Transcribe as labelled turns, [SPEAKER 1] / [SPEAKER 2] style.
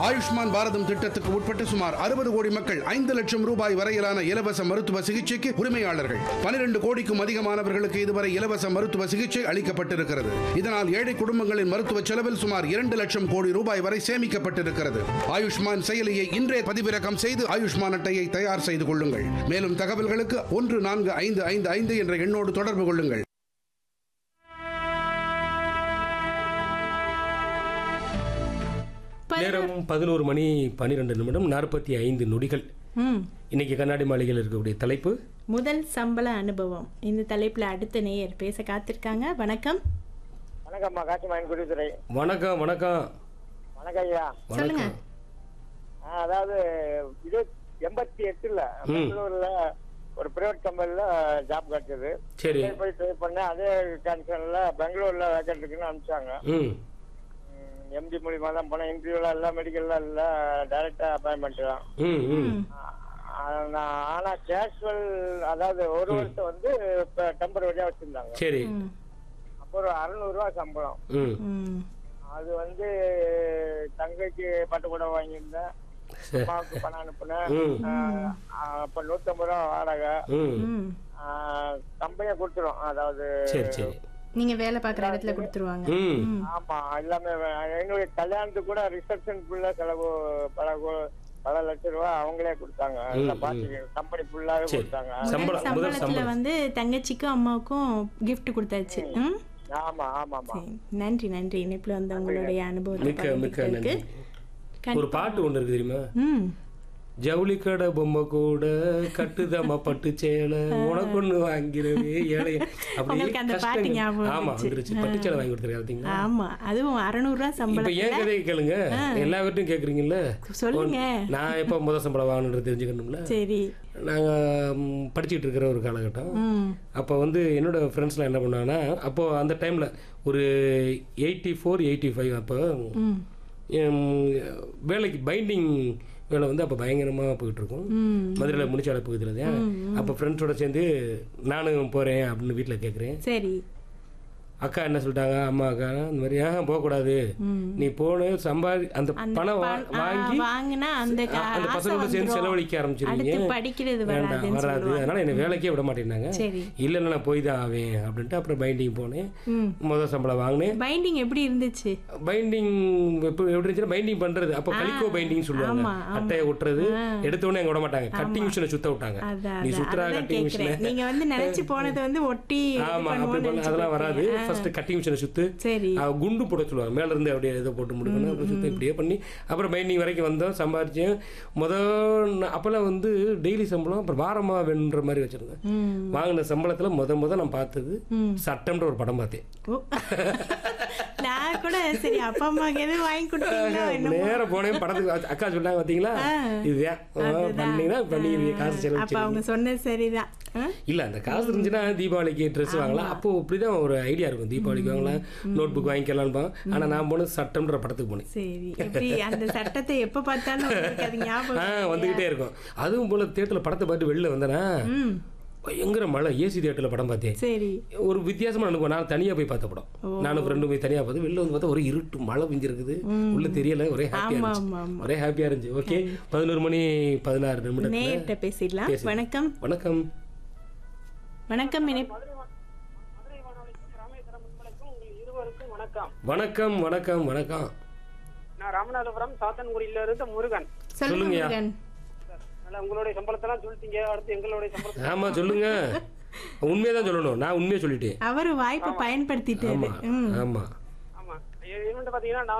[SPEAKER 1] ஆயுஷ்மான் பாரதம் திட்டத்துக்கு உட்பட்ட சுமார் அறுபது கோடி மக்கள் ஐந்து லட்சம் ரூபாய் வரையிலான இலவச மருத்துவ சிகிச்சைக்கு உரிமையாளர்கள் பனிரெண்டு கோடிக்கும் அதிகமானவர்களுக்கு இதுவரை இலவச மருத்துவ சிகிச்சை அளிக்கப்பட்டிருக்கிறது இதனால் ஏழை குடும்பங்களின் மருத்துவ செலவில் சுமார் இரண்டு லட்சம் கோடி ரூபாய் வரை சேமிக்கப்பட்டிருக்கிறது ஆயுஷ்மான் செயலியை இன்றே பதிவிறக்கம் செய்து ஆயுஷ்மான் அட்டையை தயார் செய்து கொள்ளுங்கள் மேலும் தகவல்களுக்கு ஒன்று நான்கு ஐந்து ஐந்து ஐந்து என்ற எண்ணோடு தொடர்பு கொள்ளுங்கள்
[SPEAKER 2] நேரம் பதினோரு மணி பன்னிரெண்டு நிமிடம் நாற்பத்தி ஐந்து நொடிகள்
[SPEAKER 3] ம்
[SPEAKER 2] இன்னைக்கு கண்ணாடி மாளிகையில் இருக்கக்கூடிய தலைப்பு
[SPEAKER 3] முதல் சம்பள அனுபவம் இந்த தலைப்புல அடுத்த நேயர் பேச காத்திருக்காங்க வணக்கம்
[SPEAKER 4] வணக்கம்மா காசிமாயன் குடித்துறை
[SPEAKER 2] வணக்கம் வணக்கம்
[SPEAKER 4] வணக்கம் ஐயா
[SPEAKER 3] சொல்லுங்க
[SPEAKER 2] வணக்கம்
[SPEAKER 4] ஆ, அதாவது இது எண்பத்தி எட்டுல பெங்களூர்ல ஒரு பிரைவேட் கம்பெனில ஜாப் கிடைச்சது
[SPEAKER 2] சரி
[SPEAKER 4] அங்கே போய் ட்ரை பண்ணேன் அதே கண்டிஷன்ல பெங்களூர்ல வேக்கண்ட் இருக்குன்னு அனுப்பிச்சாங்க
[SPEAKER 2] ம்
[SPEAKER 4] எம்டி மூலியமா தான் போனேன் இன்டர்வியூல இல்ல மெடிக்கல்ல இல்ல டைரக்டா அப்பாயின்மெண்ட் தான்
[SPEAKER 2] ம் ம்
[SPEAKER 4] ஆ, நான் ஆனா கேஷுவல் அதாவது ஒரு வருஷம் வந்து டெம்பரவரியா வச்சிருந்தாங்க
[SPEAKER 2] சரி
[SPEAKER 3] ம்,
[SPEAKER 4] அப்போ ஒரு அறுநூறு ரூபாய் சம்பளம்
[SPEAKER 2] ம்
[SPEAKER 3] ம்,
[SPEAKER 4] அது வந்து தங்கைக்கு பட்டு கூட வாங்கியிருந்தேன்
[SPEAKER 2] சரி
[SPEAKER 4] அம்மாவுக்கு பணம் அனுப்புனேன்
[SPEAKER 2] ம்
[SPEAKER 4] ஆஹ் அப்ப நூத்தம்பது ரூபா வாடகை
[SPEAKER 2] ம்
[SPEAKER 3] ம்.
[SPEAKER 4] கம்பெனியை கொடுத்துரும் அதாவது
[SPEAKER 2] சரி சரி
[SPEAKER 3] நீங்க வேலை பார்க்குற இடத்துல கொடுத்துருவாங்க
[SPEAKER 2] ம்
[SPEAKER 3] ம்,
[SPEAKER 4] ஆமா எல்லாமே வே- என்னுடைய கல்யாணத்துக்கு கூட ரிசப்ஷன் ஃபுல்லா செலவு பல கோ- பல லட்சம் ரூபா அவங்களே கொடுத்தாங்க எல்லாம் பார்த்து கம்பெனி ஃபுல்லாவே
[SPEAKER 2] சரி.
[SPEAKER 4] கொடுத்தாங்க
[SPEAKER 3] முதல்
[SPEAKER 2] சம்பளம் முதல்
[SPEAKER 3] சம்பளத்துல
[SPEAKER 2] சம்பளம்
[SPEAKER 3] வந்து தங்கச்சிக்கும் அம்மாவுக்கும் gift கொடுத்தாச்சு ம்
[SPEAKER 4] ஆமா ஆமா ஆமா
[SPEAKER 3] சரி. நன்றி நன்றி இணைப்புல வந்து உங்களுடைய அனுபவத்தை
[SPEAKER 2] மிக்க மிக்க நன்றி
[SPEAKER 3] பகிர்ந்துக்கிட்டதுக்கு.
[SPEAKER 2] ஒரு பாட்டு ஒன்று இருக்கு தெரியுமா
[SPEAKER 3] ம்
[SPEAKER 2] ஜவுளி கடை பொம்மை கூட கட்டுதம்மா பட்டு சேலை உனக்கு ஒண்ணு வாங்கிறவே ஏழை அப்படி
[SPEAKER 3] உங்களுக்கு அந்த பாட்டு
[SPEAKER 2] கஷ்டங்க.
[SPEAKER 3] ஞாபகம்
[SPEAKER 2] ஆமா
[SPEAKER 3] வந்துச்சு.
[SPEAKER 2] வந்துருச்சு பட்டு சேலை வாங்கி கொடுத்துருக்காரு பார்த்தீங்களா
[SPEAKER 3] ஆமா அதுவும் அறுநூறுவா
[SPEAKER 2] இப்ப
[SPEAKER 3] சம்பளம்
[SPEAKER 2] ஏன் கதையை கேளுங்க எல்லாவற்றையும் கேக்குறீங்கல்ல
[SPEAKER 3] சொல்லுங்க
[SPEAKER 2] நான் எப்போ முதல் சம்பளம் வாங்கணுன்றது தெரிஞ்சுக்கணும்ல
[SPEAKER 3] சரி
[SPEAKER 2] நாங்கள் படிச்சுட்டு இருக்கிற ஒரு காலகட்டம்
[SPEAKER 3] ம்
[SPEAKER 2] அப்போ வந்து என்னோட ஃப்ரெண்ட்ஸ்லாம் என்ன பண்ணாங்கன்னா அப்போது அந்த டைமில் ஒரு எயிட்டி ஃபோர் எயிட்டி ஃபைவ் அப்போ
[SPEAKER 3] ம்
[SPEAKER 2] எம், வேலைக்கு பைண்டிங் வேலை வந்து அப்போ பயங்கரமாக போயிட்டு இருக்கும்
[SPEAKER 3] ம்
[SPEAKER 2] மதுரையில் முடிச்சாலை பகுதியில் தான் அப்போ ஃப்ரெண்ட்ஸோட சேர்ந்து நானும் போகிறேன் அப்படின்னு வீட்டில் கேட்குறேன்
[SPEAKER 3] சரி
[SPEAKER 2] அக்கா என்ன சொல்லிட்டாங்க அம்மா அக்கா இந்த மாதிரி ஏன் போகக்கூடாது
[SPEAKER 3] ம்
[SPEAKER 2] நீ போன சம்பாதி அந்த
[SPEAKER 3] அந்த
[SPEAKER 2] பணம் வா-
[SPEAKER 3] பண- ஆ,
[SPEAKER 2] வாங்கி
[SPEAKER 3] வாங்கினா அந்த க-
[SPEAKER 2] அந்த
[SPEAKER 3] ஆசை
[SPEAKER 2] பசங்களோட சேர்ந்து
[SPEAKER 3] வந்துரும்.
[SPEAKER 2] செலவழிக்க ஆரம்பிச்சிருவீங்க
[SPEAKER 3] அடுத்து படிக்கிறது
[SPEAKER 2] வேண்டாம்
[SPEAKER 3] வராதுன்னு
[SPEAKER 2] வராது
[SPEAKER 3] சொல்லுவாங்க
[SPEAKER 2] அதனால என்னை வேலைக்கே விட மாட்டேன்னாங்க
[SPEAKER 3] சரி
[SPEAKER 2] இல்லை இல்லை நான் போய் தான் ஆவேன் அப்படின்ட்டு அப்புறம் பைண்டிங் போனேன்
[SPEAKER 3] ம்
[SPEAKER 2] முதல் சம்பளம் வாங்கினேன்
[SPEAKER 3] பைண்டிங் எப்படி இருந்துச்சு
[SPEAKER 2] பைண்டிங் எப்படி எப்படி இருந்துச்சுன்னா பைண்டிங் பண்றது அப்போ கலிக்கோ பைண்டிங் சொல்லுவாங்க
[SPEAKER 3] ஆமா, ஆமா.
[SPEAKER 2] அட்டையை ஒட்டுறது
[SPEAKER 3] ஆ.
[SPEAKER 2] எடுத்த உடனே எங்க விட மாட்டாங்க கட்டிங் மிஷினை சுத்த விட்டாங்க
[SPEAKER 3] அதான்
[SPEAKER 2] நீ
[SPEAKER 3] அதான்.
[SPEAKER 2] சுத்துறா
[SPEAKER 3] அதுதான்
[SPEAKER 2] கட்டிங் மிஷினை
[SPEAKER 3] கேக்குறேன். நீங்க வந்து நினைச்சு போனது வந்து ஒட்டி இது
[SPEAKER 2] ஆமா அப்படி
[SPEAKER 3] பண்ணுவோம்னு
[SPEAKER 2] பண்ண அதெல்லாம் வராது
[SPEAKER 3] நினைச்சு போயிட்டீங்க.
[SPEAKER 2] ஃபர்ஸ்ட் கட்டிங் மிஷினை சுத்து
[SPEAKER 3] சரி
[SPEAKER 2] ஆ, குண்டு போட சொல்லுவாங்க மேல இருந்து அப்படியே இதை போட்டு முடிக்கணும் அப்படி சுத்தி இப்படியே பண்ணி அப்புறம் பைண்டிங் வரைக்கும் வந்தோம் சம்பாரிச்சேன் முதல் நா- அப்பெல்லாம் வந்து டெய்லி சம்பளம் அப்புறம் வாரமா வேணுன்ற மாதிரி வச்சிருந்தேன்
[SPEAKER 3] ம்
[SPEAKER 2] வாங்கின சம்பளத்துல முத முத நான் பார்த்தது
[SPEAKER 3] ம்.
[SPEAKER 2] சட்டம்ன்ற ஒரு படம் பார்த்தேன்
[SPEAKER 3] ஓ. நான் கூட சரி அப்பா அம்மாக்கு எதுவும் வாங்கி கொடுத்தீங்களோ என்னமோ
[SPEAKER 2] நேரா போனேன் படத்துக்கு வா- அக்கா சொன்னாங்க பாத்தீங்களா இதுதான் ஆ, பண்ணீங்கன்னா பண்ணி காசு செலவு
[SPEAKER 3] அப்ப அவங்க சொன்னது சரிதான் ஆ?
[SPEAKER 2] இல்ல அந்த காசு இருந்துச்சுன்னா தீபாவளிக்கு ட்ரெஸ் வாங்கலாம் அப்போ இப்படிதான் ஒரு ஐடியா இருக்கும் தீபாவளிக்கு வாங்கலாம் நோட் புக் வாங்கிக்கலாம்னு ஆனா நான் போனது சட்டம்ன்ற படத்துக்கு போனேன்
[SPEAKER 3] சரி எப்படி அந்த சட்டத்தை எப்ப பார்த்தாலும் உங்களுக்கு அது ஞாபகம்
[SPEAKER 2] ஆ வந்துகிட்டே இருக்கும் அதுவும் போல தேட்டர்ல படத்தை பார்த்து வெளில வந்தேனா
[SPEAKER 3] ம்
[SPEAKER 2] பயங்கர மழை ஏசி தேட்டர்ல படம் பார்த்தேன்
[SPEAKER 3] சரி
[SPEAKER 2] ஒரு வித்தியாசமா அனுபவம் நான் தனியா போய் பார்த்த படம் நானும் ஃப்ரெண்டும் போய் தனியா பார்த்து வெளில வந்து பார்த்தா ஒரு இருட்டு மழை பிஞ்சிருக்குது உள்ள தெரியல ஒரே ஹாப்பியா
[SPEAKER 3] ஆமா
[SPEAKER 2] இருந்துச்சு
[SPEAKER 3] ஆமா ஆமா
[SPEAKER 2] ஒரே ஹாப்பியா இருந்துச்சு ஓகே பதினோரு மணி பதினாறு நிமிடத்துல
[SPEAKER 3] நேர்கிட்ட பேசிடலாம்
[SPEAKER 2] பேசுங்க.
[SPEAKER 3] வணக்கம்
[SPEAKER 2] வணக்கம்
[SPEAKER 3] வணக்கம் இனி
[SPEAKER 4] இருவருக்கும் வணக்கம்
[SPEAKER 2] வணக்கம் வணக்கம் வணக்கம்
[SPEAKER 4] நான் ராமநாதபுரம் சாத்தன்குடியில இருந்து முருகன்
[SPEAKER 3] சொல்லுங்க
[SPEAKER 2] சொல்லுங்கய்யா.
[SPEAKER 3] முருகன்
[SPEAKER 4] நல்லா உங்களுடைய சம்பளத்தெல்லாம் சொல்லிட்டீங்க அடுத்து எங்களுடைய சம்பளத்தை
[SPEAKER 2] ஆமா சொல்லுங்க உண்மையதான் சொல்லணும் நான் உண்மையை சொல்லிட்டேன்
[SPEAKER 3] அவர் வாய்ப்பை பயன்படுத்திட்டாரு
[SPEAKER 2] ஆமா
[SPEAKER 3] ம்
[SPEAKER 2] ஆமா
[SPEAKER 4] ஆமா இவன்ட்டு பாத்தீங்கன்னா நான்